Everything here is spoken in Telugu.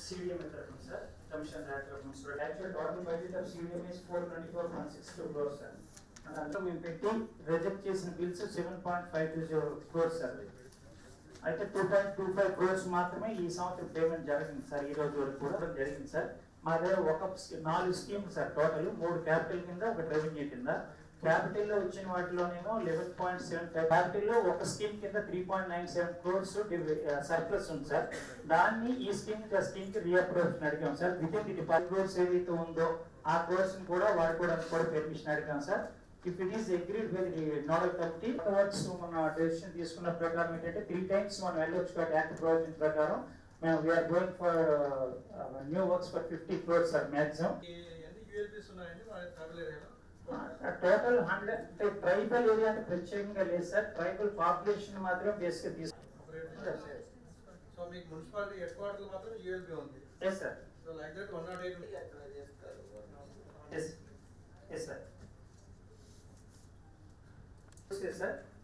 CDM తరఫున sir commission director of municipal actual total budget of CDM is four twenty four point six two crores sir దాంట్లో మేము పెట్టి రిజెక్ట్ చేసిన bills seven point five two zero crores sir అయితే two point two five crores మాత్రమే ఈ సంవత్సరం పేమెంట్ జరిగింది సార్ ఈ రోజు వరకు కూడా జరిగింది సార్ మా దగ్గర ఒక స్కీ- నాలుగు స్కీమ్స్ సార్ టోటల్ మూడు క్యాపిటల్ కింద ఒక రెవెన్యూ కింద క్యాపిటల్ లో వచ్చిన వాటిలోనేమో eleven point seven five capital లో ఒక స్కీమ్ కింద three point nine seven crores surplus ఉంది సార్ దాన్ని ఈ స్కీమ్ కి ఆ స్కీమ్ కి రీఅప్రోచ్ అడిగాం sir with in the department crores ఏదైతే ఉందో ఆ కోర్స్ కూడా వాడుకోవడానికి కూడా పెర్మిషన్ అడిగాం sir if it is agreed by the nodal committee works మన డెసిషన్ తీసుకున్న ప్రకారం ఏంటంటే త్రీ టైమ్స్ మనం వెళ్ళొచ్చు కాబట్టి యాక్ట్ ప్రొవిజన్ ప్రకారం మేము we are going for new works for fifty crores sir maximum ఎన్ని యూఎల్పీస్ ఉన్నాయండి మన ట్రైబల్ ఏరియాలో టోటల్ హండ్రెడ్ అంటే ట్రైబల్ ఏరియా అంటే ప్రత్యేకంగా లేదు సార్ ట్రైబల్ పాపులేషన్ మాత్రం బేస్ గా తీసుకుంటాం సో మీకు మున్సిపాలిటీ హెడ్ క్వార్టర్ మాత్రం యూఎల్పీ ఉంది yes sir so like that one not eight yes yes sir sir